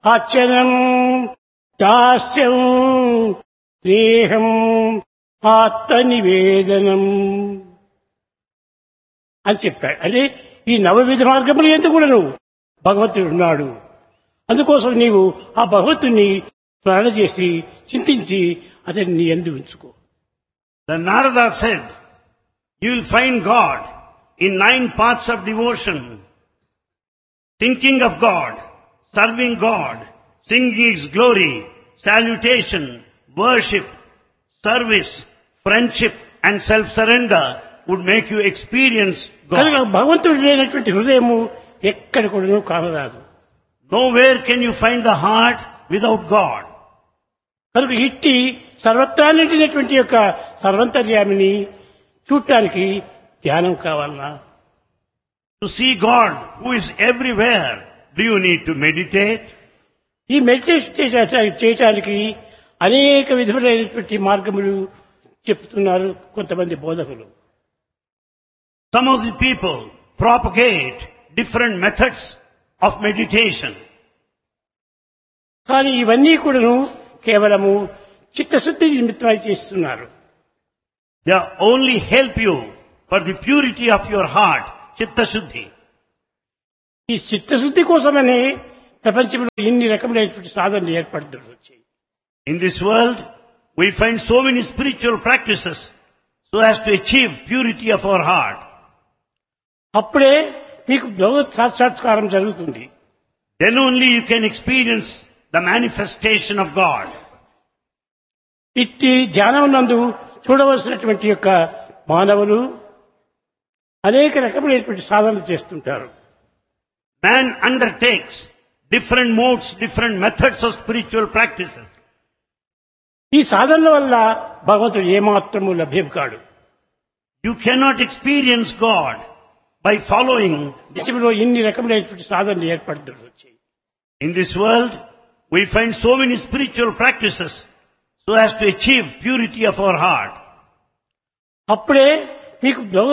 అర్చనం దాస్యం స్నేహం ఆత్మనివేదనం అని చెప్పాడు అదే ఈ నవవిధ మార్గములు ఎందుకు కూడా నువ్వు భగవంతుడు ఉన్నాడు అందుకోసం నీవు ఆ భగవంతుని స్మరణ చేసి చింతించి అతన్ని నీ ఎందు ఉంచుకో The Narada said, you will find God in nine paths of devotion. Thinking of God, serving God, singing His glory, salutation, worship, service, friendship and self-surrender would make you experience కనుక God. భగవంతుడు లేనటువంటి హృదయము ఎక్కడ కూడా కానరాదు Nowhere can you find the heart without God. కనుక ఇట్టి సర్వత్రా నిండినటువంటి యొక్క సర్వంతర్యామిని చూడటానికి ధ్యానం కావాలన్నా To see God who is everywhere, do you need to meditate? ఈ మెడిటేషన్ చేసే- చేయటానికి అనేక విధములైనటువంటి మార్గములు చెప్తున్నారు కొంతమంది బోధకులు Some of the people propagate different methods of meditation. కానీ ఇవన్నీ కూడాను కేవలము చిత్తశుద్ధి నిమిత్తమై చేస్తున్నారు They only help you for the purity of your heart, chitta shuddhi. ఈ చిత్తశుద్ధి కోసమనే ప్రపంచంలో ఇన్ని రకములైనటువంటి సాధనలు ఏర్పడుతూ వచ్చాయి In this world, we find so many spiritual practices so as to achieve purity of our heart. అప్పుడే మీకు భగవత్ సాక్షాత్కారం జరుగుతుంది Then only you can experience the manifestation of God. ఇట్టి ధ్యానం నందు చూడవలసినటువంటి యొక్క మానవులు అనేక రకములైనటువంటి సాధనలు చేస్తుంటారు Man undertakes different modes, different methods of spiritual practices. ఈ సాధనల వల్ల భగవంతుడు ఏమాత్రము లభ్యం కాడు You cannot experience God by following. దేశంలో ఇన్ని రకములైనటువంటి సాధనలు ఏర్పడుతూ వచ్చాయి In this world, we find so many spiritual practices so as to achieve purity of our heart. అప్పుడే మీకు భగవత్